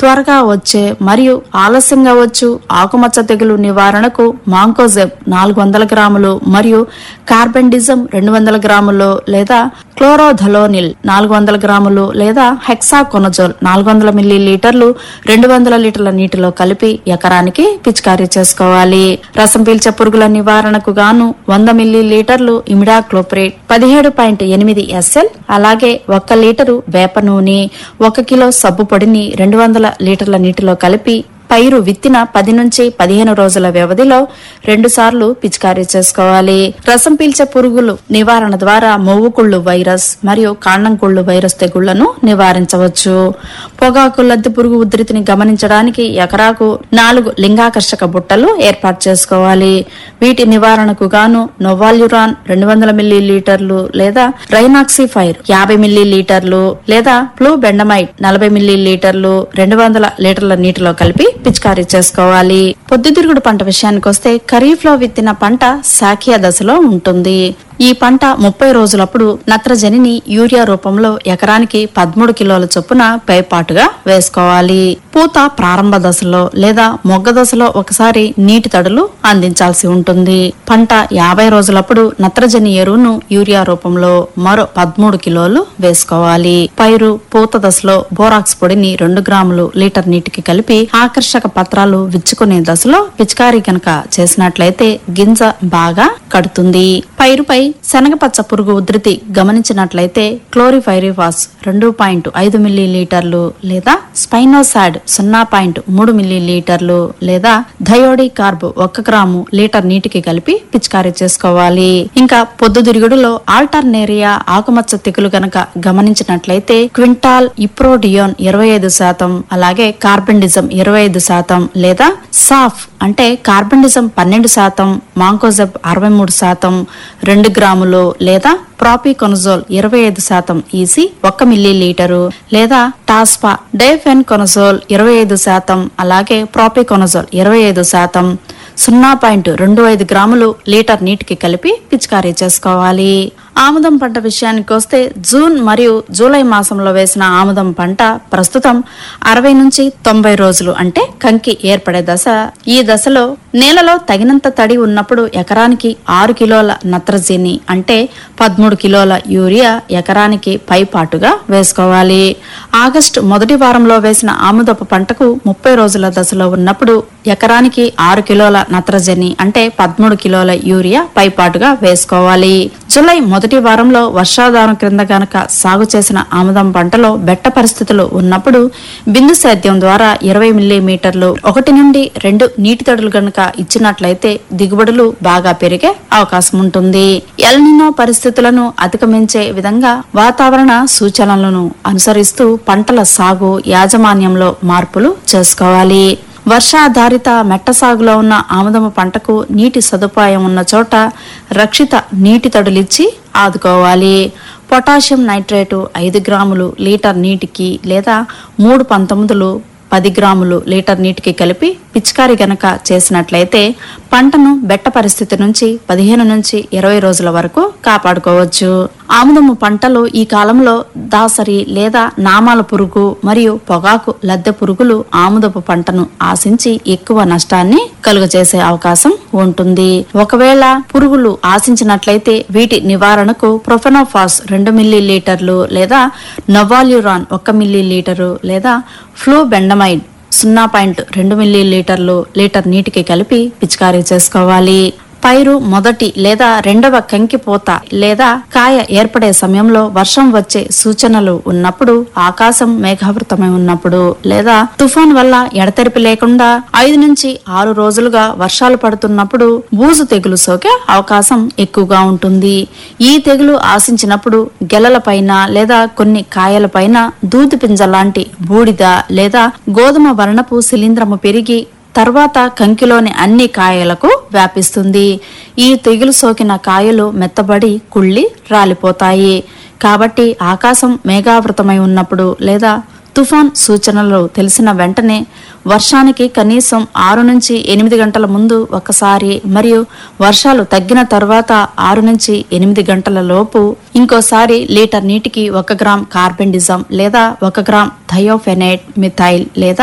త్వరగా వచ్చే మరియు ఆలస్యంగా వచ్చు ఆకుమచ్చ తెగులు నివారణకు మాంకోజెబ్ నాలుగు వందల గ్రాములు మరియు కార్బెండిజం రెండు వందల గ్రాములు లేదా క్లోరోధలోనిల్ నాలుగు వందల గ్రాములు లేదా హెక్సాకొనజోల్ నాలుగు వందల మిల్లీ లీటర్లు రెండు వందల లీటర్ల నీటిలో కలిపి ఎకరానికి పిచికారీ చేసుకోవాలి రసం పీల్చే పురుగుల నివారణకు గాను వంద మిల్లీ లీటర్లు ఇమిడాక్లోప్రేట్ పదిహేడు పాయింట్ ఎనిమిది ఎస్ఎల్ అలాగే ఒక్క లీటరు వేప నూనె ఒక కిలో సబ్బు పొడిని రెండు వందల లీటర్ల నీటిలో కలిపి పైరు విత్తిన పది నుంచి పదిహేను రోజుల వ్యవధిలో రెండు సార్లు పిచికారీ చేసుకోవాలి రసం పీల్చే పురుగులు నివారణ ద్వారా మొవ్వు కుళ్ళు వైరస్ మరియు కాండం కుళ్ళు వైరస్ తెగుళ్లను నివారించవచ్చు పొగాకు లద్దె పురుగు ఉధృతిని గమనించడానికి ఎకరాకు నాలుగు లింగాకర్షక బుట్టలు ఏర్పాటు చేసుకోవాలి వీటి నివారణకు గాను నొవాల్యురాన్ రెండు వందల మిల్లీ లీటర్లు లేదా రైనాక్సిఫైర్ యాభై మిల్లీ లీటర్లు లేదా ఫ్లూ బెండమైట్ నలభై మిల్లీ లీటర్లు రెండు వందల లీటర్ల నీటిలో కలిపి పిచికారీ చేసుకోవాలి పొద్దుతిరుగుడు పంట విషయానికి వస్తే ఖరీఫ్ లో విత్తిన పంట శాఖీయ దశలో ఉంటుంది ఈ పంట ముప్పై రోజులప్పుడు నత్రజనిని యూరియా రూపంలో ఎకరానికి పదమూడు కిలోల చొప్పున పైపాటుగా వేసుకోవాలి పూత ప్రారంభ దశలో లేదా మొగ్గ దశలో ఒకసారి నీటి తడులు అందించాల్సి ఉంటుంది పంట యాభై రోజులప్పుడు నత్రజని ఎరువును యూరియా రూపంలో మరో పదమూడు కిలోలు వేసుకోవాలి పైరు పూత దశలో బోరాక్స్ పొడిని రెండు గ్రాములు లీటర్ నీటికి కలిపి ఆకర్షక పత్రాలు విచ్చుకునే దశలో పిచికారీ కనుక చేసినట్లయితే గింజ బాగా కడుతుంది పైరుపై శనగపచ్చ పురుగు ఉధృతి గమనించినట్లయితే క్లోరిఫైరిఫాస్ రెండు పాయింట్ ఐదు మిల్లీ లీటర్లు లేదా స్పైనోసాడ్ సున్నా పాయింట్ మూడు మిల్లీ లీటర్లు లేదా థయోడి కార్బ్ ఒక్క గ్రాము లీటర్ నీటికి కలిపి పిచికారీ చేసుకోవాలి ఇంకా పొద్దుతిరుగుడులో ఆల్టర్నేరియా ఆకుమచ్చ తెగులు గనక గమనించినట్లయితే క్వింటాల్ ఇప్రోడియోన్ ఇరవై ఐదు శాతం అలాగే కార్బెండిజం ఇరవై ఐదు శాతం లేదా సాఫ్ అంటే కార్బెండిజం పన్నెండు శాతం మాంకోజెబ్ అరవై మూడు శాతం రెండు గ్రాములు లేదా ప్రాపికొనజోల్ ఇరవై ఐదు శాతం ఈసి ఒక్క మిల్లీ లీటరు లేదా టాస్పా డేఫెన్ కొనజోల్ ఇరవై ఐదు శాతం అలాగే ప్రాపికొనజోల్ ఇరవై ఐదు శాతం సున్నా పాయింట్ రెండు ఐదు గ్రాములు లీటర్ నీటికి కలిపి పిచికారీ చేసుకోవాలి ఆముదం పంట విషయానికి వస్తే జూన్ మరియు జూలై మాసంలో వేసిన ఆముదం పంట ప్రస్తుతం అరవై నుంచి తొంభై రోజులు అంటే కంకి ఏర్పడే దశ ఈ దశలో నేలలో తగినంత తడి ఉన్నప్పుడు ఎకరానికి ఆరు కిలోల నత్రజని అంటే పదమూడు కిలోల యూరియా ఎకరానికి పైపాటుగా వేసుకోవాలి ఆగస్టు మొదటి వారంలో వేసిన ఆముదపు పంటకు ముప్పై రోజుల దశలో ఉన్నప్పుడు ఎకరానికి ఆరు కిలోల నత్రజని అంటే పదమూడు కిలోల యూరియా పైపాటుగా వేసుకోవాలి జూలై మొదటి వారంలో వర్షాధారం క్రింద గనక సాగు చేసిన ఆముదం పంటలో బెట్ట పరిస్థితులు ఉన్నప్పుడు బిందు సేద్యం ద్వారా ఇరవై మిల్లీమీటర్లు ఒకటి నుండి రెండు నీటి తడులు గనక ఇచ్చినట్లయితే దిగుబడులు బాగా పెరిగే అవకాశం ఉంటుంది ఎల్నినో పరిస్థితులను అధిగమించే విధంగా వాతావరణ సూచనలను అనుసరిస్తూ పంటల సాగు యాజమాన్యంలో మార్పులు చేసుకోవాలి వర్షాధారిత మెట్ట సాగులో ఉన్న ఆముదము పంటకు నీటి సదుపాయం ఉన్న చోట రక్షిత నీటి తడులిచ్చి ఆదుకోవాలి పొటాషియం నైట్రేటు ఐదు గ్రాములు లీటర్ నీటికి లేదా మూడు పంతొమ్మిదిలు పది గ్రాములు లీటర్ నీటికి కలిపి పిచికారి గనక చేసినట్లయితే పంటను బెట్ట పరిస్థితి నుంచి పదిహేను నుంచి ఇరవై రోజుల వరకు కాపాడుకోవచ్చు ఆముదము పంటలో ఈ కాలంలో దాసరి లేదా నామాల పురుగు మరియు పొగాకు లద్దె పురుగులు ఆముదపు పంటను ఆశించి ఎక్కువ నష్టాన్ని కలుగజేసే అవకాశం ఉంటుంది ఒకవేళ పురుగులు ఆశించినట్లయితే వీటి నివారణకు ప్రొఫెనోఫాస్ రెండు మిల్లీ లీటర్లు లేదా నొవాల్యురాన్ ఒక్క మిల్లీ లీటరు లేదా ఫ్లూ బెండమైడ్ సున్నా పాయింట్ రెండు మిల్లీ లీటర్లు లీటర్ నీటికి కలిపి పిచికారీ చేసుకోవాలి పైరు మొదటి లేదా రెండవ కంకి పోత లేదా కాయ ఏర్పడే సమయంలో వర్షం వచ్చే సూచనలు ఉన్నప్పుడు ఆకాశం మేఘావృతమై ఉన్నప్పుడు లేదా తుఫాన్ వల్ల ఎడతెరిపి లేకుండా ఐదు నుంచి ఆరు రోజులుగా వర్షాలు పడుతున్నప్పుడు బూజు తెగులు సోకే అవకాశం ఎక్కువగా ఉంటుంది ఈ తెగులు ఆశించినప్పుడు గెలలపైన లేదా కొన్ని కాయలపైన దూది పింజ లాంటి బూడిద లేదా గోధుమ వర్ణపు శిలీంధ్రము పెరిగి తర్వాత కంకిలోని అన్ని కాయలకు వ్యాపిస్తుంది ఈ తెగులు సోకిన కాయలు మెత్తబడి కుళ్ళి రాలిపోతాయి కాబట్టి ఆకాశం మేఘావృతమై ఉన్నప్పుడు లేదా తుఫాన్ సూచనలు తెలిసిన వెంటనే వర్షానికి కనీసం ఆరు నుంచి ఎనిమిది గంటల ముందు ఒకసారి మరియు వర్షాలు తగ్గిన తర్వాత ఆరు నుంచి ఎనిమిది గంటల లోపు ఇంకోసారి లీటర్ నీటికి ఒక గ్రామ్ కార్బెండిజం లేదా ఒక గ్రామ్ థయోఫెనేట్ మిథైల్ లేదా